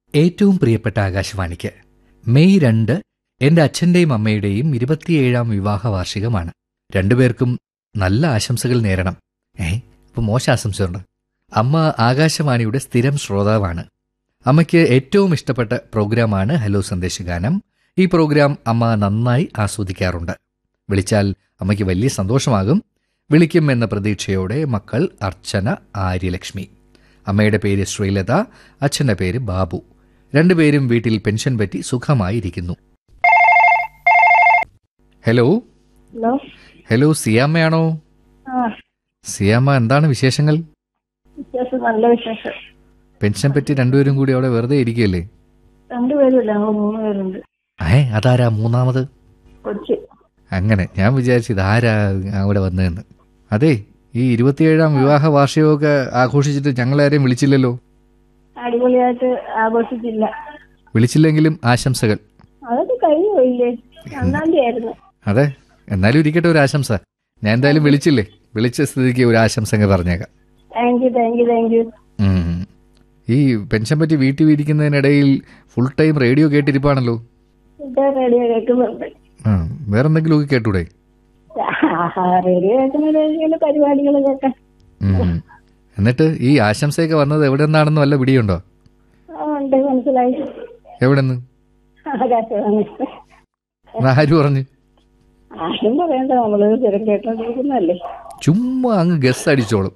ഏറ്റവും പ്രിയപ്പെട്ട ആകാശവാണിക്ക് മെയ് രണ്ട് എന്റെ അച്ഛന്റെയും അമ്മയുടെയും ഇരുപത്തിയേഴാം വിവാഹ വാർഷികമാണ് രണ്ടുപേർക്കും നല്ല ആശംസകൾ നേരണം ഏ ഇപ്പൊ മോശം ആശംസയുണ്ട് അമ്മ ആകാശവാണിയുടെ സ്ഥിരം ശ്രോതാവാണ് അമ്മയ്ക്ക് ഏറ്റവും ഇഷ്ടപ്പെട്ട പ്രോഗ്രാമാണ് ഹലോ സന്ദേശഗാനം ഈ പ്രോഗ്രാം അമ്മ നന്നായി ആസ്വദിക്കാറുണ്ട് വിളിച്ചാൽ അമ്മയ്ക്ക് വലിയ സന്തോഷമാകും വിളിക്കും എന്ന പ്രതീക്ഷയോടെ മക്കൾ അർച്ചന ആര്യലക്ഷ്മി അമ്മയുടെ പേര് ശ്രീലത അച്ഛന്റെ പേര് ബാബു രണ്ടുപേരും വീട്ടിൽ പെൻഷൻ പറ്റി സുഖമായിരിക്കുന്നു ഹലോ ഹലോ ഹലോ സിയാമ്മയാണോ ആ സിയാമ്മ എന്താണ് വിശേഷങ്ങൾ വിശേഷം നല്ല വിശേഷം പെൻഷൻ പറ്റി രണ്ടുപേരും കൂടി അവിടെ വെറുതെ ഇരിക്കുകയല്ലേ രണ്ടുപേരുമില്ല ഞങ്ങൾ മൂന്ന് പേരുണ്ട് ഏ അതാരാ മൂന്നാമത് കൊച്ചി അങ്ങനെ ഞാൻ വിചാരിച്ചു ഇതാരാ അവിടെ വന്നതെന്ന് അതെ ഈ ഇരുപത്തിയേഴാം വിവാഹ വാർഷികമൊക്കെ ആഘോഷിച്ചിട്ട് ഞങ്ങളാരെയും വിളിച്ചില്ലല്ലോ അടിപൊളിയായിട്ട് ആഘോഷിച്ചില്ല വിളിച്ചില്ലെങ്കിലും ആശംസകൾ അതൊക്കെ കഴിഞ്ഞു പോയില്ലേ ഒന്നാം തീയതി ആയിരുന്നു അതെ എന്നാലും ഇരിക്കട്ടെ ഒരു ആശംസ ഞാൻ എന്തായാലും വിളിച്ചില്ലേ വിളിച്ച സ്ഥിതിക്ക് ഒരു ആശംസ അങ്ങ് പറഞ്ഞേക്കാം thank you thank you thank you ഉം. ഈ പെൻഷൻ പറ്റി വീട്ടിൽ ഇരിക്കുന്നതിനിടയിൽ ഫുൾ ടൈം റേഡിയോ കേട്ടിരിപ്പാണല്ലോ ഇപ്പൊ റേഡിയോ കേൾക്കുന്നുണ്ട് ആ വേറെന്തെങ്കിലുമൊക്കെ കേട്ടൂടെ റേഡിയോ കേൾക്കുന്ന പരിപാടികൾ കേൾക്കാൻ ഉം. എന്നിട്ട് ഈ ആശംസയൊക്കെ വന്നത് എവിടെ നിന്നാണെന്ന് വല്ല പിടിയുണ്ടോ ആ, ഉണ്ട് മനസ്സിലായി എവിടെ നിന്ന് ആകാശവാണി ആര് പറഞ്ഞു ആരും പറയണ്ട നമ്മള് സ്ഥിരം കേട്ടോണ്ടിരിക്കുന്നല്ലേ ചുമ്മാ അങ്ങ് ഗസ് അടിച്ചോളും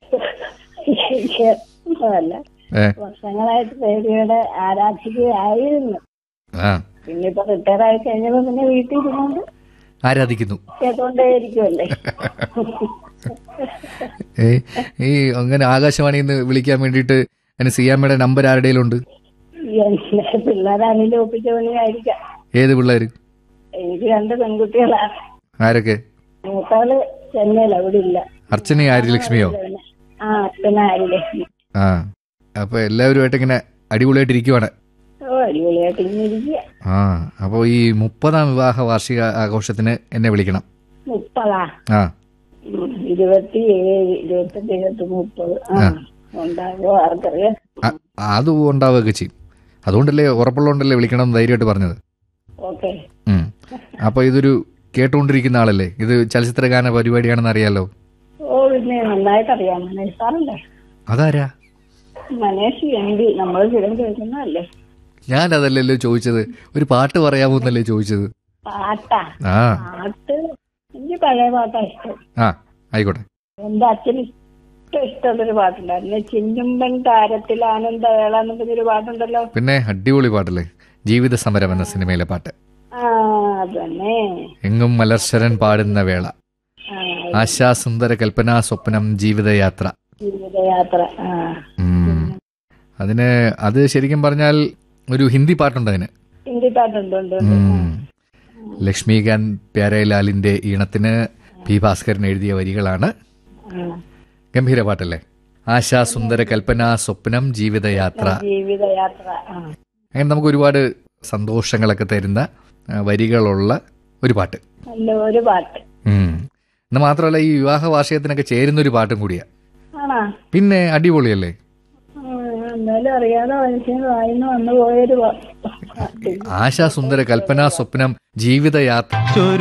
അല്ല ഏ വർഷങ്ങളായിട്ട് റേഡിയോയുടെ ആരാധികയായിരുന്നു ആ പിന്നെ ഇപ്പൊ റിട്ടയർ ആയി കഴിഞ്ഞപ്പോ പിന്നെ വീട്ടിൽ ഇരുന്നുകൊണ്ട് ആരാധിക്കുന്നു കേട്ടോണ്ടേയിരിക്കുമല്ലേ ഏ ഈ അങ്ങനെ ആകാശവാണിയിൽ നിന്ന് വിളിക്കാൻ വേണ്ടിയിട്ട് അതിന് സിയാമ്മയുടെ നമ്പർ ആരുടെയിലുണ്ട് എന്റെ പിള്ളേരാണെങ്കിലും ഒപ്പിച്ച പണിയായിരിക്കാം ഏത് പിള്ളേർ എനിക്ക് രണ്ട് പെൺകുട്ടികളാണ് ആരൊക്കെ മൂത്താള് ചെന്നൈയിൽ അവിടെ ഇല്ല അർച്ചന ആര്യലക്ഷ്മിയോ ആ അച്ഛനാരില്ലേ ആ അപ്പൊ എല്ലാവരുമായിട്ട് ഇങ്ങനെ അടിപൊളിയായിട്ട് ഇരിക്കുവാണ് ഓ അടിപൊളിയായിട്ട് ഇങ്ങനെ ഇരിക്കുക ആ അപ്പോൾ ഈ മുപ്പതാം വിവാഹ വാർഷിക ആഘോഷത്തിന് എന്നെ വിളിക്കണം മുപ്പതാ ആ ഉം, ഇരുപത്തി ഏഴ് ഇരുപത്തെട്ട് ഇരുപത്തി മുപ്പത് ആ ഉണ്ടാകുമോ ആർക്കറിയാം അ- അത് ഉണ്ടാവുകയൊക്കെ ചെയ്യും അതുകൊണ്ടല്ലേ ഉറപ്പുള്ളതുകൊണ്ടല്ലേ വിളിക്കണം എന്ന് ധൈര്യമായിട്ട് പറഞ്ഞത് ഓക്കെ ഉം. അപ്പൊ ഇതൊരു കേട്ടുകൊണ്ടിരിക്കുന്ന ആളല്ലേ ഇത് ചലച്ചിത്രഗാന പരിപാടിയാണെന്ന് അറിയാലോ ഓ പിന്നെ നന്നായിട്ട് അറിയാം മനേഷ് സാറല്ലേ അതാരാ മനേഷ് എം പി നമ്മൾ സ്ഥിരം കേൾക്കുന്നതല്ലേ ഞാൻ അതല്ലല്ലോ ചോദിച്ചത് ഒരു പാട്ട് പറയാമോ എന്നല്ലേ ചോദിച്ചത് പാട്ടാ ആ പാട്ട് എനിക്ക് പഴയ പാട്ടാ ഇഷ്ടം ആ ആയിക്കോട്ടെ എന്റെ അച്ഛന് ഇഷ്ടം ഇഷ്ടമുള്ളൊരു പാട്ടുണ്ടായിരുന്നു ചിന്നുമ്പൻ താരത്തിൽ ആനന്ദവേള എന്ന് പറഞ്ഞൊരു പാട്ടുണ്ടല്ലോ പിന്നെ അടിപൊളി പാട്ടല്ലേ ജീവിത സമരം എന്ന സിനിമയിലെ പാട്ട് ആ അതന്നെ എങ്ങും മലർശരൻ പാടുന്ന വേള ആ ആശാസുന്ദര കൽപ്പനാ സ്വപ്നം ജീവിതയാത്ര ജീവിതയാത്ര ആ ഉം. അതിന് അത് ശരിക്കും പറഞ്ഞാൽ ഒരു ഹിന്ദി പാട്ടുണ്ട് അതിന് ഹിന്ദി പാട്ടുണ്ട് ഉണ്ട് ഉണ്ട്. ഉം. ലക്ഷ്മികാന്ത് പ്യാരലാലിന്റെ ഈണത്തിന് പി ഭാസ്കരൻ എഴുതിയ വരികളാണ് ആ. ഗംഭീര പാട്ടല്ലേ ആശാസുന്ദര കൽപ്പന സ്വപ്നം ജീവിതയാത്ര ജീവിതയാത്ര ആ അങ്ങനെ നമുക്ക് ഒരുപാട് സന്തോഷങ്ങളൊക്കെ തരുന്ന ആ, വരികളുള്ള ഒരു പാട്ട് നല്ല ഒരു പാട്ട് ഉം. എന്ന് മാത്രമല്ല ഈ വിവാഹ വാർഷികത്തിനൊക്കെ ചേരുന്ന ഒരു പാട്ടും കൂടിയാ ആണാ പിന്നെ അടിപൊളിയല്ലേ ആ, എന്നാലും അറിയാതെ മനുഷ്യന് വായിന്ന് വന്നു പോയൊരു പാട്ട് ആശാസുന്ദര കൽപ്പന സ്വപ്നം ജീവിതയാത്ര